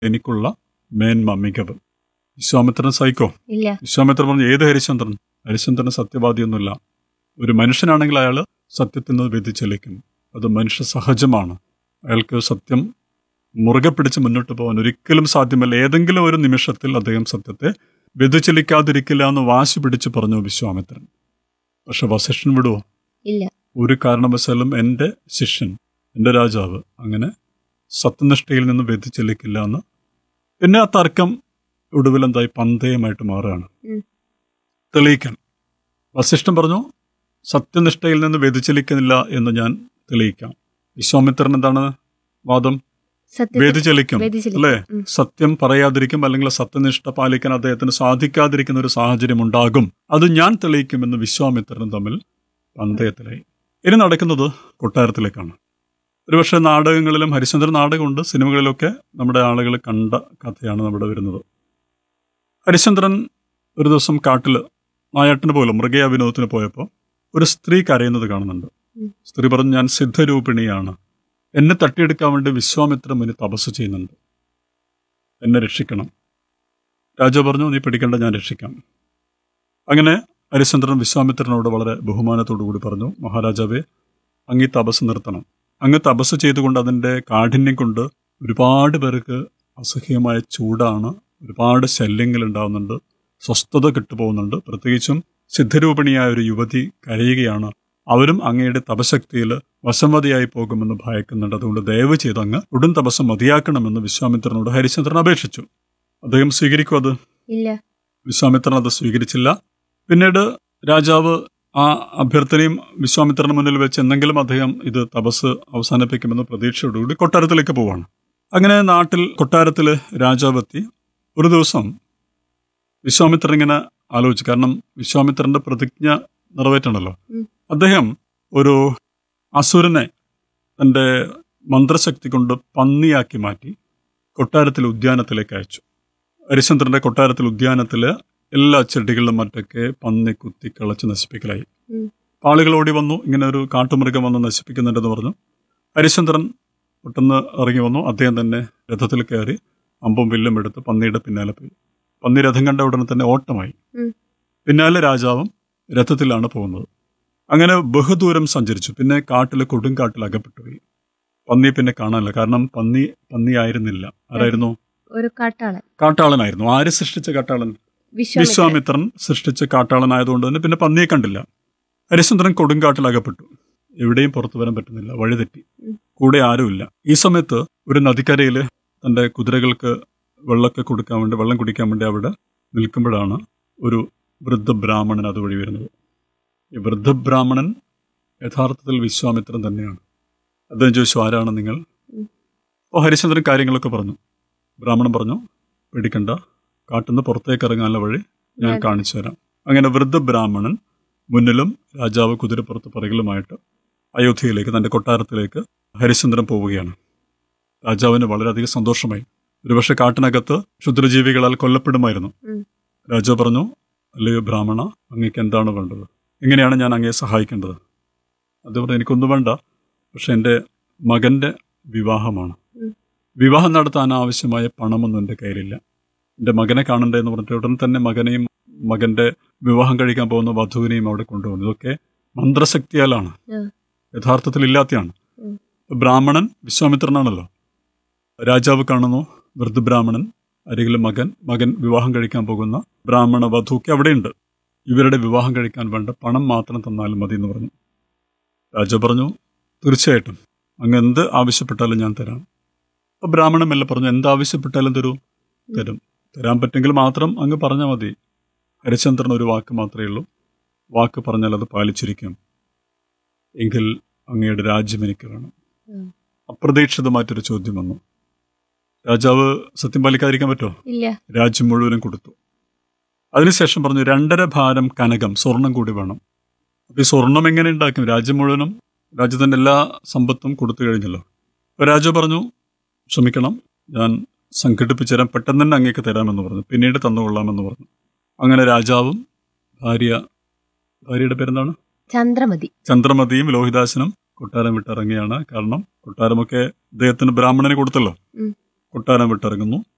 എനിക്കുള്ള മേന്മ മികവ് വിശ്വാമിത്രൻ സൈക്കോ ഇല്ല വിശ്വാമിത്രൻ പറഞ്ഞു ഏത് ഹരിശ്ചന്ദ്രൻ ഹരിശ്ചന്ദ്രൻ സത്യവാദിയൊന്നുമില്ല ഒരു മനുഷ്യനാണെങ്കിൽ അയാൾ സത്യത്തിൽ നിന്ന് വ്യതിചലിക്കും അത് മനുഷ്യ സഹജമാണ് അയാൾക്ക് സത്യം മുറുകെ പിടിച്ച് മുന്നോട്ട് പോകാൻ ഒരിക്കലും സാധ്യമല്ല ഏതെങ്കിലും ഒരു നിമിഷത്തിൽ അദ്ദേഹം സത്യത്തെ വ്യതിചലിക്കാതിരിക്കില്ല എന്ന് വാശി പിടിച്ച് പറഞ്ഞു വിശ്വാമിത്രൻ പക്ഷെ വസിഷ്ഠൻ വിടുവോ ഇല്ല ഒരു കാരണവശാലും എൻ്റെ ശിഷ്യൻ എൻ്റെ രാജാവ് അങ്ങനെ സത്യനിഷ്ഠയിൽ നിന്ന് വ്യതിചലിക്കില്ല എന്ന് പിന്നെ ആ തർക്കം ഒടുവിൽ എന്തായി പന്തയമായിട്ട് മാറുകയാണ് ഉം. തെളിയിക്കാൻ വസിഷ്ഠൻ പറഞ്ഞു സത്യനിഷ്ഠയിൽ നിന്ന് വ്യതിചലിക്കുന്നില്ല എന്ന് ഞാൻ തെളിയിക്കാം വിശ്വാമിത്രൻ എന്താണ് വാദം സത്യത്തിൽ വ്യതിചലിക്കും വ്യതിചലിക്കും. അല്ലേ ഉം. സത്യം പറയാതിരിക്കും അല്ലെങ്കിൽ സത്യനിഷ്ഠ പാലിക്കാൻ അദ്ദേഹത്തിന് സാധിക്കാതിരിക്കുന്ന ഒരു സാഹചര്യം ഉണ്ടാകും അത് ഞാൻ തെളിയിക്കുമെന്ന് വിശ്വാമിത്രനും തമ്മിൽ പന്തയത്തിലായി ഇനി നടക്കുന്നത് കൊട്ടാരത്തിലേക്കാണ് ഒരുപക്ഷെ നാടകങ്ങളിലും ഹരിശ്ചന്ദ്രൻ നാടകമുണ്ട് സിനിമകളിലൊക്കെ നമ്മുടെ ആളുകൾ കണ്ട കഥയാണ് നമ്മുടെ വരുന്നത് ഹരിശ്ചന്ദ്രൻ ഒരു ദിവസം കാട്ടിൽ നായാട്ടിന് പോലും മൃഗയ വിനോദത്തിന് പോയപ്പോൾ ഒരു സ്ത്രീ കരയുന്നത് കാണുന്നുണ്ട് ഉം. സ്ത്രീ പറഞ്ഞു ഞാൻ സിദ്ധരൂപിണിയാണ് എന്നെ തട്ടിയെടുക്കാൻ വേണ്ടി വിശ്വാമിത്ര മുനി തപസ് ചെയ്യുന്നുണ്ട് എന്നെ രക്ഷിക്കണം രാജാവ് പറഞ്ഞു നീ പിടിക്കേണ്ട ഞാൻ രക്ഷിക്കാം അങ്ങനെ ഹരിശ്ചന്ദ്രൻ വിശ്വാമിത്രനോട് വളരെ ബഹുമാനത്തോടു കൂടി പറഞ്ഞു മഹാരാജാവെ അങ്ങ് ഈ തപസ് നിർത്തണം അങ്ങ് തപസ് ചെയ്തുകൊണ്ട് അതിൻ്റെ കാഠിന്യം കൊണ്ട് ഒരുപാട് പേർക്ക് അസഹ്യമായ ചൂടാണ് ഒരുപാട് ശല്യങ്ങൾ ഉണ്ടാവുന്നുണ്ട് സ്വസ്ഥത കിട്ടുപോകുന്നുണ്ട് പ്രത്യേകിച്ചും സിദ്ധരൂപിണിയായ ഒരു യുവതി കരയുകയാണ് അവരും അങ്ങയുടെ തപശക്തിയിൽ വശംവതിയായി പോകുമെന്ന് ഭയക്കുന്നുണ്ട് അതുകൊണ്ട് ദയവ് ചെയ്ത് അങ്ങ് ഉടൻ തപസ് മതിയാക്കണമെന്ന് വിശ്വാമിത്രനോട് ഹരിശ്ചന്ദ്രൻ അപേക്ഷിച്ചു അദ്ദേഹം സ്വീകരിക്കും അത് ഇല്ല വിശ്വാമിത്രൻ അത് സ്വീകരിച്ചില്ല പിന്നീട് രാജാവ് ആ അഭ്യർത്ഥനയും വിശ്വാമിത്രന് മുന്നിൽ വെച്ച് എന്തെങ്കിലും അദ്ദേഹം ഇത് തപസ് അവസാനിപ്പിക്കുമെന്ന പ്രതീക്ഷയോടുകൂടി കൊട്ടാരത്തിലേക്ക് പോവാണ് അങ്ങനെ നാട്ടിൽ കൊട്ടാരത്തിൽ രാജാവ് എത്തി ഒരു ദിവസം വിശ്വാമിത്രൻ ഇങ്ങനെ ആലോചിച്ചു കാരണം വിശ്വാമിത്രന്റെ പ്രതിജ്ഞ നിറവേറ്റണല്ലോ ഉം. അദ്ദേഹം ഒരു അസുരനെ തന്റെ മന്ത്രശക്തി കൊണ്ട് പന്നിയാക്കി മാറ്റി കൊട്ടാരത്തിലെ ഉദ്യാനത്തിലേക്ക് അയച്ചു ഹരിശ്ചന്ദ്രന്റെ കൊട്ടാരത്തിൽ ഉദ്യാനത്തില് എല്ലാ ചെടികളിലും മറ്റൊക്കെ പന്നി കുത്തി കിളച്ച് നശിപ്പിക്കലായി ഉം. ആളുകൾ ഓടി വന്നു ഇങ്ങനെ ഒരു കാട്ടുമൃഗം വന്ന് നശിപ്പിക്കുന്നുണ്ടെന്ന് പറഞ്ഞു ഹരിശ്ചന്ദ്രൻ പെട്ടെന്ന് ഇറങ്ങി വന്നു അദ്ദേഹം തന്നെ രഥത്തിൽ കയറി അമ്പും വില്ലും എടുത്ത് പന്നിയുടെ പിന്നാലെ പോയി പന്നി രഥം കണ്ട ഉടനെ തന്നെ ഓട്ടമായി ഉം. പിന്നാലെ രാജാവും രഥത്തിലാണ് പോകുന്നത് അങ്ങനെ ബഹുദൂരം സഞ്ചരിച്ചു പിന്നെ കാട്ടിലെ കൊടുങ്കാട്ടിൽ അകപ്പെട്ടു പോയി പന്നിയെ പിന്നെ കാണാനില്ല കാരണം പന്നി പന്നിയായിരുന്നില്ല ആരായിരുന്നു ഒരു കാട്ടാളൻ കാട്ടാളനായിരുന്നു ആര് സൃഷ്ടിച്ച കാട്ടാളൻ വിശ്വാമിത്രൻ വിശ്വാമിത്രൻ സൃഷ്ടിച്ച കാട്ടാളനായതുകൊണ്ട് തന്നെ പിന്നെ പന്നിയെ കണ്ടില്ല ഹരിശ്ചന്ദ്രൻ കൊടുങ്കാട്ടിൽ അകപ്പെട്ടു എവിടെയും പുറത്തു വരാൻ പറ്റുന്നില്ല വഴിതെറ്റി ഉം. കൂടെ ആരുമില്ല ഈ സമയത്ത് ഒരു നദിക്കരയിൽ തന്റെ കുതിരകൾക്ക് വെള്ളമൊക്കെ കൊടുക്കാൻ വേണ്ടി വെള്ളം കുടിക്കാൻ വേണ്ടി അവിടെ നിൽക്കുമ്പോഴാണ് ഒരു വൃദ്ധ ബ്രാഹ്മണൻ അതുവഴി വരുന്നത് ഈ വൃദ്ധ ബ്രാഹ്മണൻ യഥാർത്ഥത്തിൽ വിശ്വാമിത്രൻ തന്നെയാണ് അദ്ദേഹം ചോദിച്ചു ആരാണ് നിങ്ങൾ ഉം. അപ്പോൾ ഹരിശ്ചന്ദ്രൻ കാര്യങ്ങളൊക്കെ പറഞ്ഞു ബ്രാഹ്മണൻ പറഞ്ഞു പേടിക്കണ്ട കാട്ടുനിന്ന് പുറത്തേക്ക് ഇറങ്ങാനുള്ള വഴി ഞാൻ ഞാൻ- കാണിച്ചു തരാം അങ്ങനെ വൃദ്ധ ബ്രാഹ്മണൻ മുന്നിലും രാജാവ് കുതിരപ്പുറത്ത് പിറകിലുമായിട്ട് അയോധ്യയിലേക്ക് തന്റെ കൊട്ടാരത്തിലേക്ക് ഹരിശ്ചന്ദ്രൻ പോവുകയാണ് രാജാവിന് വളരെയധികം സന്തോഷമായി ഒരുപക്ഷെ കാട്ടിനകത്ത് ക്ഷുദ്രജീവികളാൽ കൊല്ലപ്പെടുമായിരുന്നു ഉം. രാജാവ് പറഞ്ഞു അല്ലയോ ബ്രാഹ്മണ അങ്ങേക്ക് എന്താണ് വേണ്ടത് എങ്ങനെയാണ് ഞാൻ അങ്ങയെ സഹായിക്കേണ്ടത് അത് പറഞ്ഞു എനിക്കൊന്നും വേണ്ട പക്ഷെ എൻ്റെ മകൻ്റെ വിവാഹമാണ് ഉം. വിവാഹം നടത്താൻ ആവശ്യമായ പണമൊന്നും എൻ്റെ കയ്യിലില്ല എൻ്റെ മകനെ കാണണ്ടേ എന്ന് പറഞ്ഞിട്ട് ഉടൻ തന്നെ മകനെയും മകൻ്റെ വിവാഹം കഴിക്കാൻ പോകുന്ന വധുവിനെയും അവിടെ കൊണ്ടുപോകുന്നു ഇതൊക്കെ മന്ത്രശക്തിയാലാണ് ഉം. യഥാർത്ഥത്തിൽ ഇല്ലാത്തയാണ് ഉം. ബ്രാഹ്മണൻ വിശ്വാമിത്രനാണല്ലോ രാജാവ് കാണുന്നു വൃദ്ധബ്രാഹ്മണൻ അരികിൽ മകൻ മകൻ വിവാഹം കഴിക്കാൻ പോകുന്ന ബ്രാഹ്മണ വധുക്കെ അവിടെയുണ്ട് ഇവരുടെ വിവാഹം കഴിക്കാൻ വേണ്ട പണം മാത്രം തന്നാലും മതി എന്ന് പറഞ്ഞു രാജാവ് പറഞ്ഞു തീർച്ചയായിട്ടും അങ്ങ് എന്ത് ആവശ്യപ്പെട്ടാലും ഞാൻ തരാം അപ്പൊ ബ്രാഹ്മണൻ മെല്ലെ പറഞ്ഞു എന്ത് ആവശ്യപ്പെട്ടാലും തരൂ തരും തരാൻ പറ്റുമെങ്കിൽ മാത്രം അങ്ങ് പറഞ്ഞാൽ മതി ഹരിചന്ദ്രൻ ഒരു വാക്ക് മാത്രമേ ഉള്ളൂ വാക്ക് പറഞ്ഞാൽ അത് പാലിച്ചിരിക്കും എങ്കിൽ അങ്ങയുടെ രാജ്യം എനിക്ക് വേണം ഉം. അപ്രതീക്ഷിതമായിട്ടൊരു ചോദ്യം വന്നു രാജാവ് സത്യം പാലിക്കാതിരിക്കാൻ പറ്റുമോ ഇല്ല രാജ്യം മുഴുവനും കൊടുത്തു അതിനുശേഷം പറഞ്ഞു രണ്ടര ഭാരം കനകം സ്വർണം കൂടി വേണം അപ്പൊ ഈ സ്വർണം എങ്ങനെ ഉണ്ടാക്കും രാജ്യം മുഴുവനും രാജ്യത്തിന്റെ എല്ലാ സമ്പത്തും കൊടുത്തു കഴിഞ്ഞല്ലോ അപ്പൊ രാജാവ് പറഞ്ഞു ക്ഷമിക്കണം ഞാൻ സംഘടിപ്പിച്ചു തരാം പെട്ടെന്ന് തന്നെ അങ്ങേക്ക് തരാമെന്ന് പറഞ്ഞു പിന്നീട് തന്നുകൊള്ളാമെന്ന് പറഞ്ഞു അങ്ങനെ രാജാവും ഭാര്യ ഭാര്യയുടെ പേരെന്താണ് ചന്ദ്രമതി ചന്ദ്രമതിയും ലോഹിദാസനും കൊട്ടാരം വിട്ടിറങ്ങിയാണ് കാരണം കൊട്ടാരമൊക്കെ അദ്ദേഹത്തിന് ബ്രാഹ്മണന് കൊടുത്തല്ലോ ഉം. കൊട്ടാരം വിട്ടിറങ്ങുന്നു